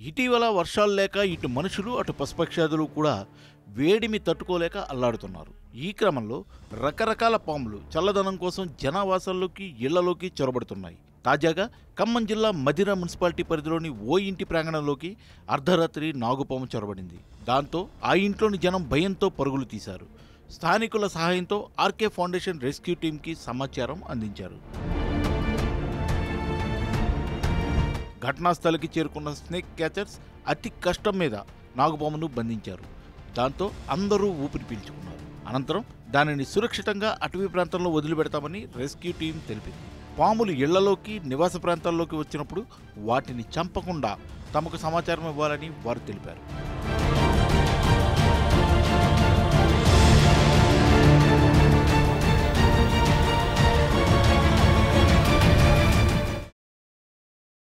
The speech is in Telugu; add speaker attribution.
Speaker 1: ఇటీవల వర్షాలు లేక ఇటు మనుషులు అటు పశుపక్షాదులు కూడా వేడిమి తట్టుకోలేక అల్లాడుతున్నారు ఈ క్రమంలో రకరకాల పాములు చల్లదనం కోసం జనావాసాల్లోకి ఇళ్లలోకి చొరబడుతున్నాయి తాజాగా ఖమ్మం జిల్లా మదిర మున్సిపాలిటీ పరిధిలోని ఓ ఇంటి ప్రాంగణంలోకి అర్ధరాత్రి నాగుపాము చొరబడింది దాంతో ఆ ఇంట్లోని జనం భయంతో పరుగులు తీశారు స్థానికుల సహాయంతో ఆర్కే ఫౌండేషన్ రెస్క్యూ టీంకి సమాచారం అందించారు ఘటనా స్థలికి చేరుకున్న స్నేక్ క్యాచర్స్ అతి కష్టం మీద నాగుపామును బంధించారు దాంతో అందరూ ఊపిరి పీల్చుకున్నారు అనంతరం దానిని సురక్షితంగా అటవీ ప్రాంతంలో వదిలిపెడతామని రెస్క్యూ టీం తెలిపింది పాములు ఇళ్లలోకి నివాస ప్రాంతాల్లోకి వచ్చినప్పుడు వాటిని చంపకుండా తమకు సమాచారం ఇవ్వాలని వారు తెలిపారు